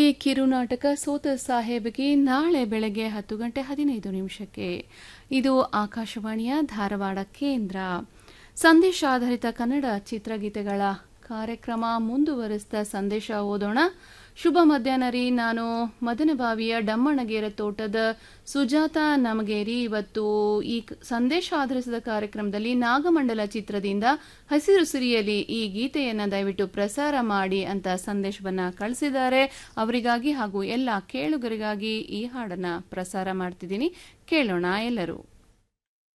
ಕಿರುನಾಟಕ ಸೋತ ಸಾಹೇಬ್ಗೆ ನಾಳೆ ಬೆಳಗ್ಗೆ ಹತ್ತು ಗಂಟೆ ಹದಿನೈದು ನಿಮಿಷಕ್ಕೆ ಇದು ಆಕಾಶವಾಣಿಯ ಧಾರವಾಡ ಕೇಂದ್ರ ಸಂದೇಶ ಆಧಾರಿತ ಕನ್ನಡ ಚಿತ್ರಗೀತೆಗಳ ಕಾರ್ಯಕ್ರಮ ಮುಂದುವರಿಸಿದ ಸಂದೇಶ ಓದೋಣ ಶುಭ ಮಧ್ಯಾಹ್ನ ರೀ ನಾನು ಮದನಬಾವಿಯ ಡಮ್ಮಣಗೇರ ತೋಟದ ಸುಜಾತ ನಮಗೇರಿ ಇವತ್ತು ಈ ಕ- ಸಂದೇಶ ಆಧರಿಸಿದ ಕಾರ್ಯಕ್ರಮದಲ್ಲಿ ನಾಗಮಂಡಲ ಚಿತ್ರದಿಂದ ಹಸಿರು ಸಿರಿಯಲಿ ಈ ಗೀತೆಯನ್ನ ದಯವಿಟ್ಟು ಪ್ರಸಾರ ಮಾಡಿ ಅಂತ ಸಂದೇಶವನ್ನ ಕಳಿಸಿದ್ದಾರೆ ಅವರಿಗಾಗಿ ಹಾಗೂ ಎಲ್ಲ ಕೇಳುಗರಿಗಾಗಿ ಈ ಹಾಡನ್ನ ಪ್ರಸಾರ ಮಾಡ್ತಿದ್ದೀನಿ ಕೇಳೋಣ ಎಲ್ಲರೂ